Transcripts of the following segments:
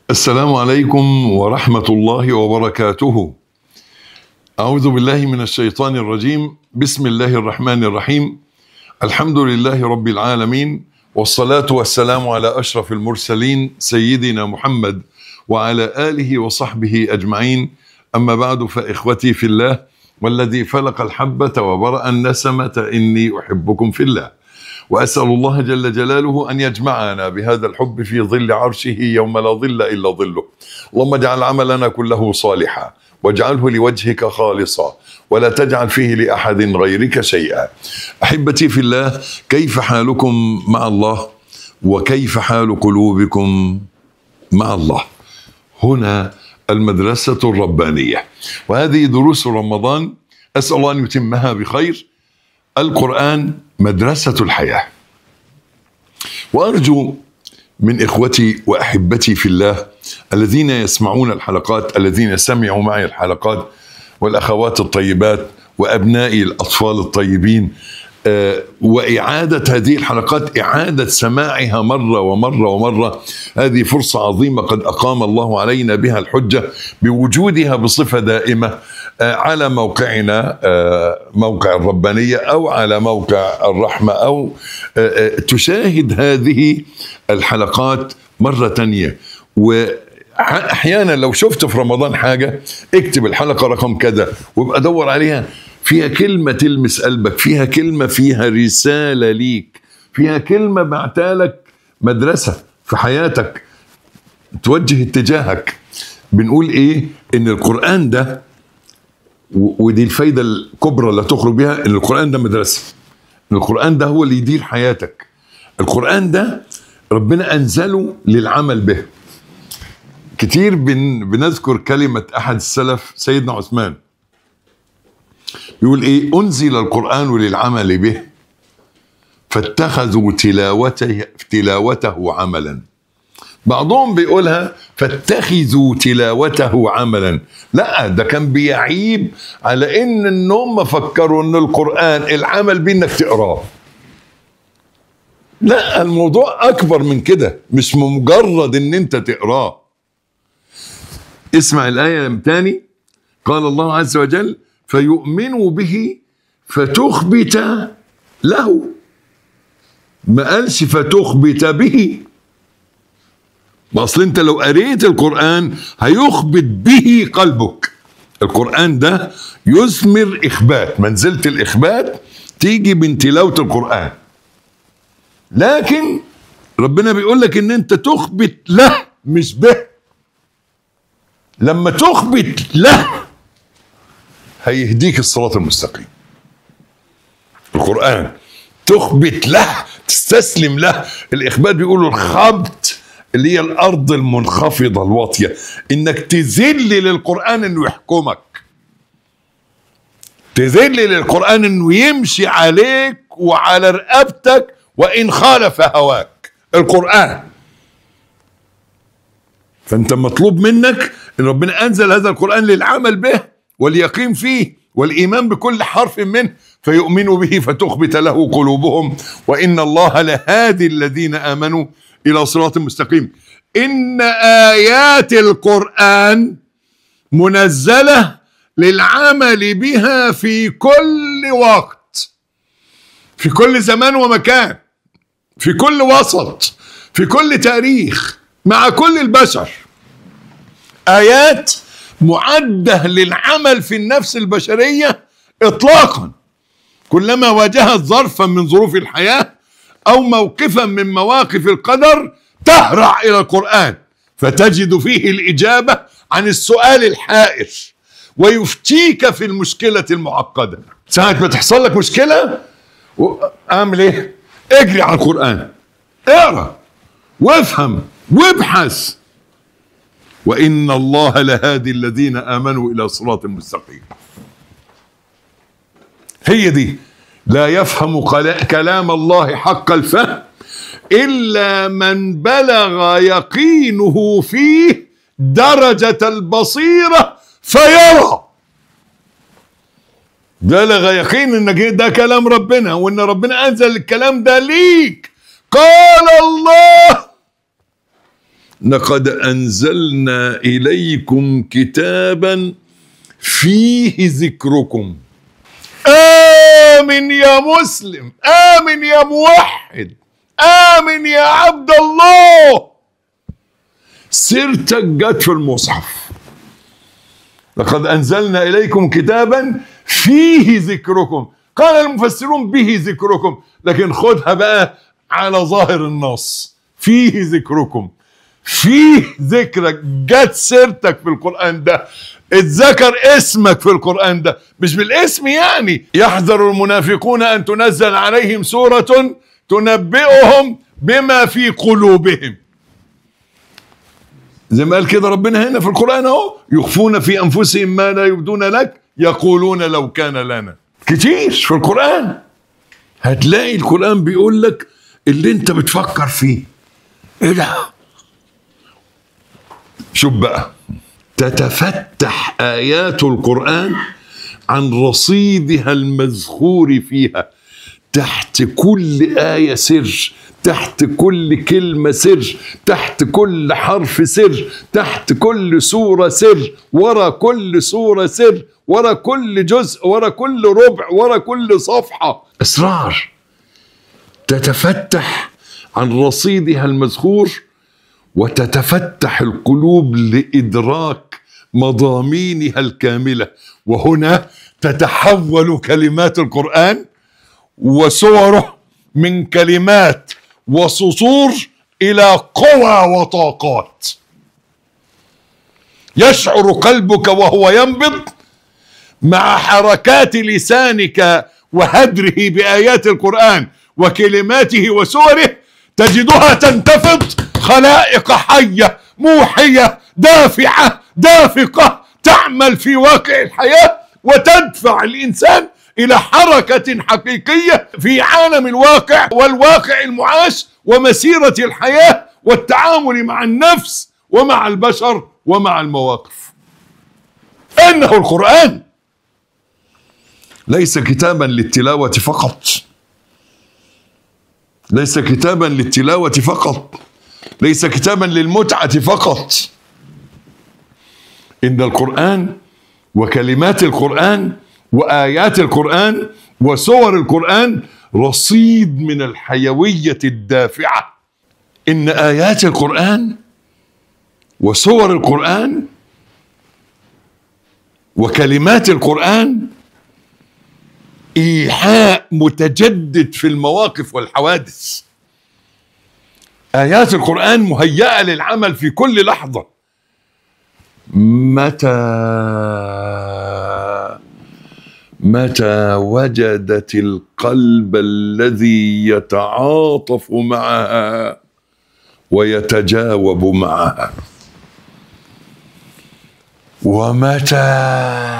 السلام عليكم ورحمة الله وبركاته. أعوذ بالله من الشيطان الرجيم، بسم الله الرحمن الرحيم. الحمد لله رب العالمين والصلاة والسلام على أشرف المرسلين سيدنا محمد وعلى آله وصحبه أجمعين. أما بعد فإخوتي في الله والذي فلق الحبة وبرأ النسمة إني أحبكم في الله. واسال الله جل جلاله ان يجمعنا بهذا الحب في ظل عرشه يوم لا ظل الا ظله. اللهم اجعل عملنا كله صالحا واجعله لوجهك خالصا ولا تجعل فيه لاحد غيرك شيئا. احبتي في الله كيف حالكم مع الله وكيف حال قلوبكم مع الله؟ هنا المدرسه الربانيه وهذه دروس رمضان اسال الله ان يتمها بخير. القرآن مدرسة الحياة وأرجو من إخوتي وأحبتي في الله الذين يسمعون الحلقات الذين سمعوا معي الحلقات والأخوات الطيبات وأبنائي الأطفال الطيبين آه، وإعادة هذه الحلقات إعادة سماعها مرة ومرة ومرة هذه فرصة عظيمة قد أقام الله علينا بها الحجة بوجودها بصفة دائمة آه، على موقعنا آه، موقع الربانية أو على موقع الرحمة أو آه، آه، تشاهد هذه الحلقات مرة تانية وأحيانا لو شفت في رمضان حاجة اكتب الحلقة رقم كذا وابقى دور عليها فيها كلمة تلمس قلبك فيها كلمة فيها رسالة ليك فيها كلمة بعتالك مدرسة في حياتك توجه اتجاهك بنقول ايه ان القرآن ده و- ودي الفايدة الكبرى اللي تخرج بها ان القرآن ده مدرسة ان القرآن ده هو اللي يدير حياتك القرآن ده ربنا أنزله للعمل به كتير بن بنذكر كلمة أحد السلف سيدنا عثمان يقول إيه أنزل القرآن للعمل به فاتخذوا تلاوته تلاوته عملا بعضهم بيقولها فاتخذوا تلاوته عملا لا ده كان بيعيب على ان ان هم فكروا ان القران العمل بيه انك تقراه لا الموضوع اكبر من كده مش مجرد ان انت تقراه اسمع الايه تاني قال الله عز وجل فيؤمنوا به فتخبت له ما قالش فتخبت به ما اصل انت لو قريت القران هيخبت به قلبك القران ده يثمر اخبات منزله الاخبات تيجي من تلاوه القران لكن ربنا بيقول لك ان انت تخبت له مش به لما تخبت له هيهديك الصراط المستقيم القرآن تخبت له تستسلم له الإخبات بيقولوا الخبط اللي هي الأرض المنخفضة الواطية إنك تذل للقرآن إنه يحكمك تذل للقرآن إنه يمشي عليك وعلى رقبتك وإن خالف هواك القرآن فأنت مطلوب منك إن ربنا أنزل هذا القرآن للعمل به واليقين فيه والإيمان بكل حرف منه فيؤمنوا به فتخبت له قلوبهم وإن الله لهادي الذين آمنوا إلى صراط مستقيم إن آيات القرآن منزلة للعمل بها في كل وقت في كل زمان ومكان في كل وسط في كل تاريخ مع كل البشر آيات معدة للعمل في النفس البشرية إطلاقا كلما واجهت ظرفا من ظروف الحياة أو موقفا من مواقف القدر تهرع إلى القرآن فتجد فيه الإجابة عن السؤال الحائر ويفتيك في المشكلة المعقدة ساعة ما تحصل لك مشكلة و- أعمل إيه؟ اجري على القرآن اقرأ وافهم وابحث وإن الله لهادي الذين آمنوا إلى صراط مستقيم هي دي لا يفهم قلا- كلام الله حق الفهم إلا من بلغ يقينه فيه درجة البصيرة فيرى بلغ يقين ان ده كلام ربنا وان ربنا انزل الكلام ده ليك قال الله لقد انزلنا اليكم كتابا فيه ذكركم امن يا مسلم امن يا موحد امن يا عبد الله سيرتك جت في المصحف لقد انزلنا اليكم كتابا فيه ذكركم قال المفسرون به ذكركم لكن خدها بقى على ظاهر النص فيه ذكركم فيه ذكرك جت سيرتك في القرآن ده اتذكر اسمك في القرآن ده مش بالاسم يعني يحذر المنافقون أن تنزل عليهم سورة تنبئهم بما في قلوبهم زي ما قال كده ربنا هنا في القرآن اهو يخفون في أنفسهم ما لا يبدون لك يقولون لو كان لنا كتير في القرآن هتلاقي القرآن بيقول لك اللي انت بتفكر فيه ايه ده شوف بقى تتفتح آيات القرآن عن رصيدها المذخور فيها تحت كل آية سر تحت كل كلمة سر تحت كل حرف سر تحت كل سورة سر ورا كل سورة سر ورا كل جزء ورا كل ربع ورا كل صفحة أسرار تتفتح عن رصيدها المذخور وتتفتح القلوب لإدراك مضامينها الكاملة وهنا تتحول كلمات القرآن وصوره من كلمات وسطور إلى قوى وطاقات يشعر قلبك وهو ينبض مع حركات لسانك وهدره بآيات القرآن وكلماته وسوره تجدها تنتفض خلائق حية موحية دافعة دافقة تعمل في واقع الحياة وتدفع الإنسان إلى حركة حقيقية في عالم الواقع والواقع المعاش ومسيرة الحياة والتعامل مع النفس ومع البشر ومع المواقف إنه القرآن ليس كتابا للتلاوة فقط ليس كتابا للتلاوة فقط ليس كتابا للمتعة فقط إن القرآن وكلمات القرآن وآيات القرآن وسور القرآن رصيد من الحيوية الدافعة إن آيات القرآن وسور القرآن وكلمات القرآن إيحاء متجدد في المواقف والحوادث آيات القرآن مهيئة للعمل في كل لحظة متى متى وجدت القلب الذي يتعاطف معها ويتجاوب معها ومتى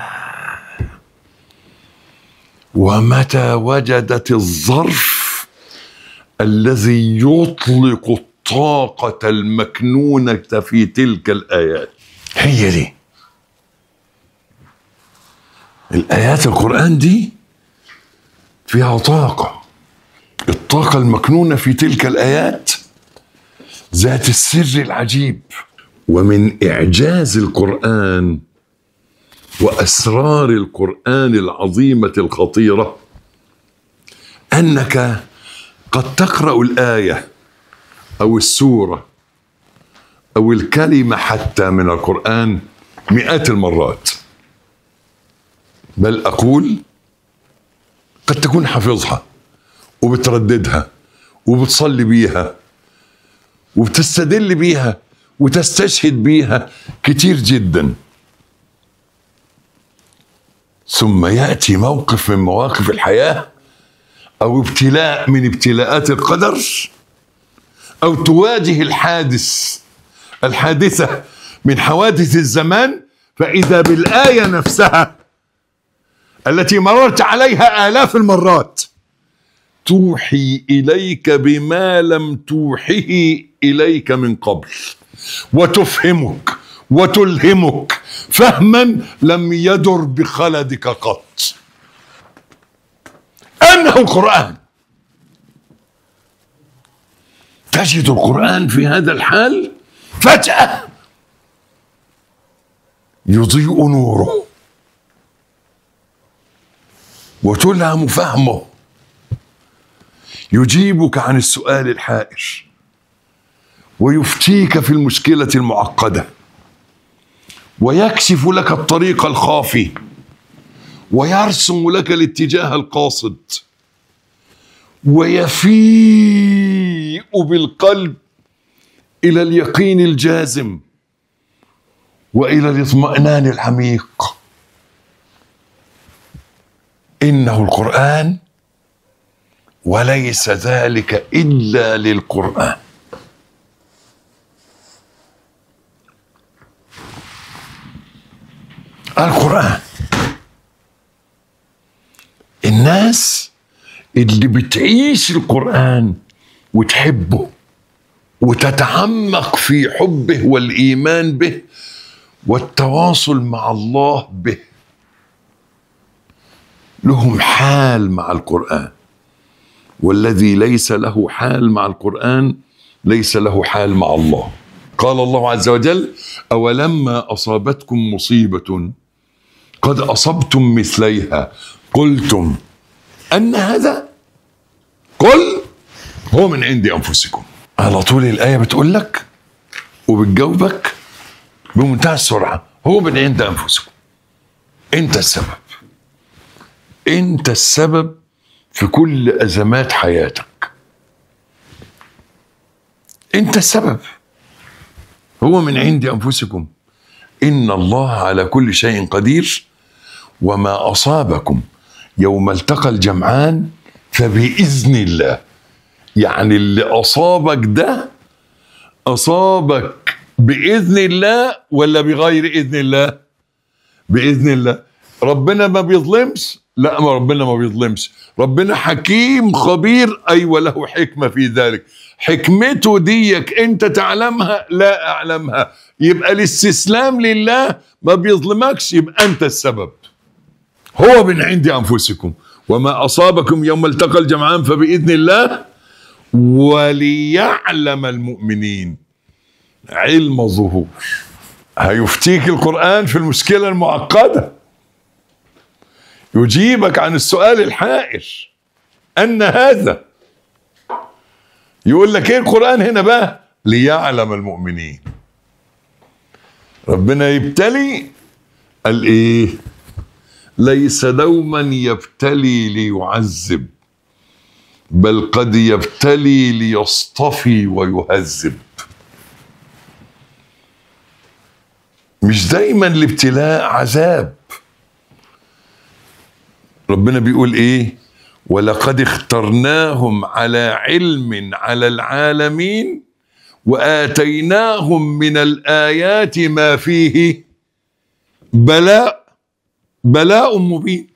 ومتى وجدت الظرف الذي يطلق الطاقة المكنونة في تلك الآيات هي دي الآيات القرآن دي فيها طاقة الطاقة المكنونة في تلك الآيات ذات السر العجيب ومن إعجاز القرآن وأسرار القرآن العظيمة الخطيرة أنك قد تقرأ الآية أو السورة أو الكلمة حتى من القرآن مئات المرات بل أقول قد تكون حافظها وبترددها وبتصلي بيها وبتستدل بيها وتستشهد بيها كتير جدا ثم يأتي موقف من مواقف الحياة أو ابتلاء من ابتلاءات القدر أو تواجه الحادث الحادثة من حوادث الزمان فإذا بالآية نفسها التي مررت عليها آلاف المرات توحي إليك بما لم توحه إليك من قبل وتفهمك وتلهمك فهما لم يدر بخلدك قط انه القران تجد القران في هذا الحال فجأة يضيء نوره وتلهم فهمه يجيبك عن السؤال الحائر ويفتيك في المشكلة المعقدة ويكشف لك الطريق الخافي ويرسم لك الاتجاه القاصد ويفيء بالقلب الى اليقين الجازم والى الاطمئنان العميق انه القران وليس ذلك الا للقران القران الناس اللي بتعيش القران وتحبه وتتعمق في حبه والايمان به والتواصل مع الله به لهم حال مع القران والذي ليس له حال مع القران ليس له حال مع الله قال الله عز وجل اولما اصابتكم مصيبه قد اصبتم مثليها قلتم ان هذا قل هو من عند انفسكم على طول الايه بتقول لك وبتجاوبك بمنتهى السرعه هو من عند انفسكم انت السبب انت السبب في كل ازمات حياتك انت السبب هو من عند انفسكم ان الله على كل شيء قدير وما اصابكم يوم التقى الجمعان فباذن الله يعني اللي اصابك ده اصابك باذن الله ولا بغير اذن الله باذن الله ربنا ما بيظلمش لا ما ربنا ما بيظلمش ربنا حكيم خبير ايوه له حكمه في ذلك حكمته ديك انت تعلمها لا اعلمها يبقى الاستسلام لله ما بيظلمكش يبقى انت السبب هو من عند انفسكم وما اصابكم يوم التقى الجمعان فباذن الله وليعلم المؤمنين علم ظهور هيفتيك القران في المشكله المعقده يجيبك عن السؤال الحائر ان هذا يقول لك ايه القران هنا بقى ليعلم المؤمنين ربنا يبتلي قال ايه ليس دوما يبتلي ليعذب بل قد يبتلي ليصطفي ويهذب مش دايما الابتلاء عذاب ربنا بيقول ايه ولقد اخترناهم على علم على العالمين واتيناهم من الايات ما فيه بلاء بلاء مبين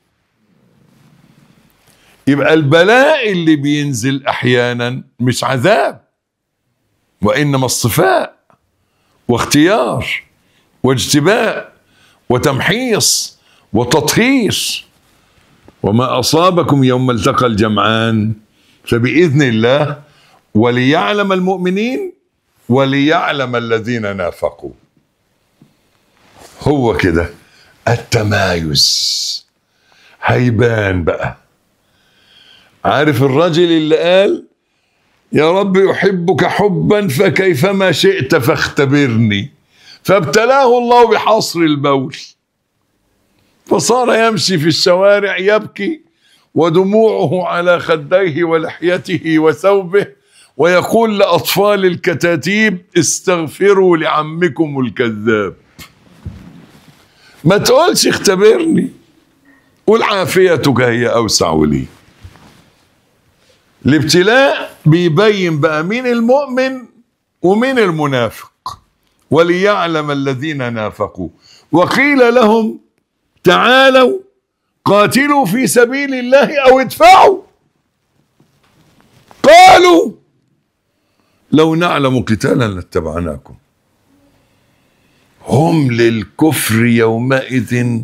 يبقى البلاء اللي بينزل احيانا مش عذاب وانما اصطفاء واختيار واجتباء وتمحيص وتطهير وما اصابكم يوم التقى الجمعان فباذن الله وليعلم المؤمنين وليعلم الذين نافقوا هو كده التمايز هيبان بقى عارف الرجل اللي قال يا رب احبك حبا فكيفما شئت فاختبرني فابتلاه الله بحصر البول فصار يمشي في الشوارع يبكي ودموعه على خديه ولحيته وثوبه ويقول لاطفال الكتاتيب استغفروا لعمكم الكذاب ما تقولش اختبرني قول عافيتك هي اوسع لي الابتلاء بيبين بقى مين المؤمن ومين المنافق وليعلم الذين نافقوا وقيل لهم تعالوا قاتلوا في سبيل الله او ادفعوا قالوا لو نعلم قتالا لاتبعناكم هم للكفر يومئذ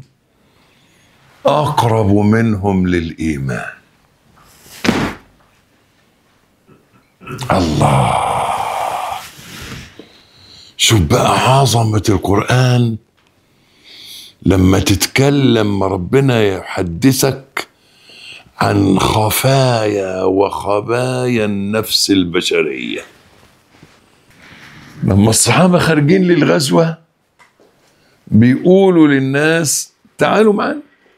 اقرب منهم للايمان الله شوف بقى عظمة القرآن لما تتكلم ربنا يحدثك عن خفايا وخبايا النفس البشرية لما الصحابة خارجين للغزوة بيقولوا للناس تعالوا معنا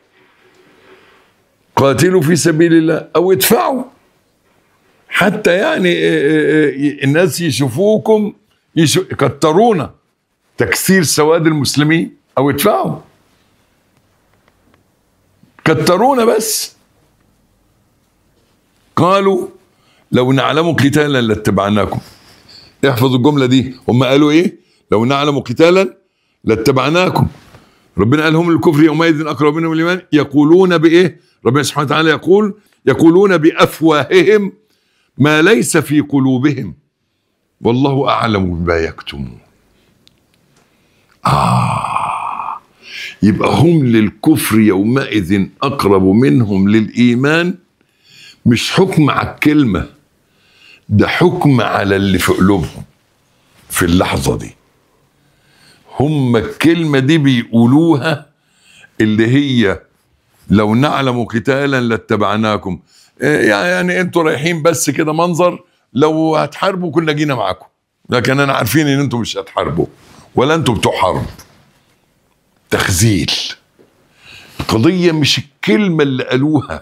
قاتلوا في سبيل الله او ادفعوا حتى يعني الناس يشوفوكم يكترونا تكسير سواد المسلمين او ادفعوا كترونا بس قالوا لو نعلم قتالا لاتبعناكم احفظوا الجملة دي هم قالوا ايه لو نعلم قتالا لاتبعناكم ربنا قال هم الكفر يومئذ اقرب منهم الايمان يقولون بايه ربنا سبحانه وتعالى يقول يقولون بافواههم ما ليس في قلوبهم والله اعلم بما يكتمون آه يبقى هم للكفر يومئذ اقرب منهم للايمان مش حكم على الكلمه ده حكم على اللي في قلوبهم في اللحظه دي هم الكلمه دي بيقولوها اللي هي لو نعلم قتالا لاتبعناكم يعني انتوا رايحين بس كده منظر لو هتحاربوا كنا جينا معاكم لكن انا عارفين ان انتوا مش هتحاربوا ولا انتوا بتوع حرب تخزيل القضية مش الكلمة اللي قالوها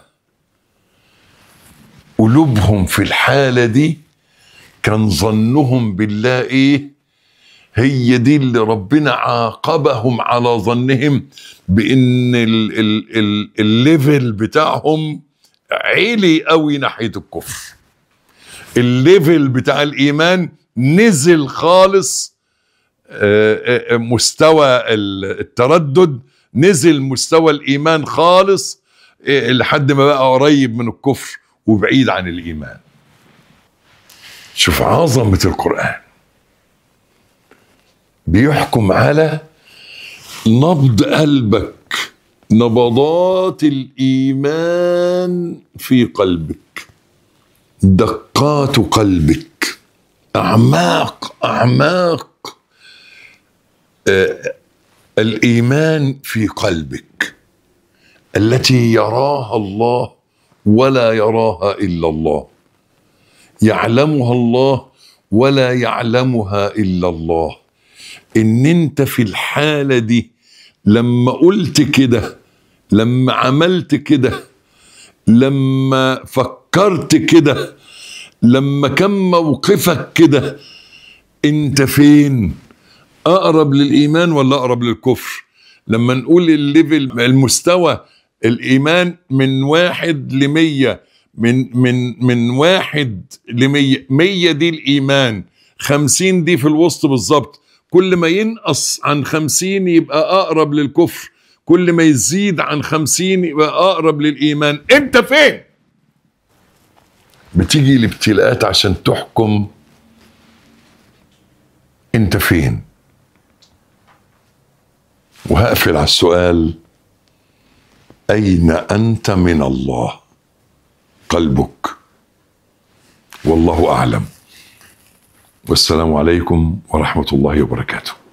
قلوبهم في الحالة دي كان ظنهم بالله ايه هي دي اللي ربنا عاقبهم على ظنهم بان ال ال ال الليفل بتاعهم عالي قوي ناحيه الكفر الليفل بتاع الايمان نزل خالص مستوى التردد نزل مستوى الايمان خالص لحد ما بقى قريب من الكفر وبعيد عن الايمان شوف عظمه القران بيحكم على نبض قلبك نبضات الايمان في قلبك دقات قلبك اعماق اعماق آه الايمان في قلبك التي يراها الله ولا يراها الا الله يعلمها الله ولا يعلمها الا الله ان انت في الحاله دي لما قلت كده لما عملت كده لما فكرت كده لما كان موقفك كده انت فين اقرب للايمان ولا اقرب للكفر لما نقول الليفل المستوى الايمان من واحد لمية من من من واحد لمية مية دي الايمان خمسين دي في الوسط بالظبط كل ما ينقص عن خمسين يبقى أقرب للكفر كل ما يزيد عن خمسين يبقى أقرب للإيمان أنت فين بتيجي الابتلاءات عشان تحكم أنت فين وهقفل على السؤال أين أنت من الله قلبك والله أعلم والسلام عليكم ورحمة الله وبركاته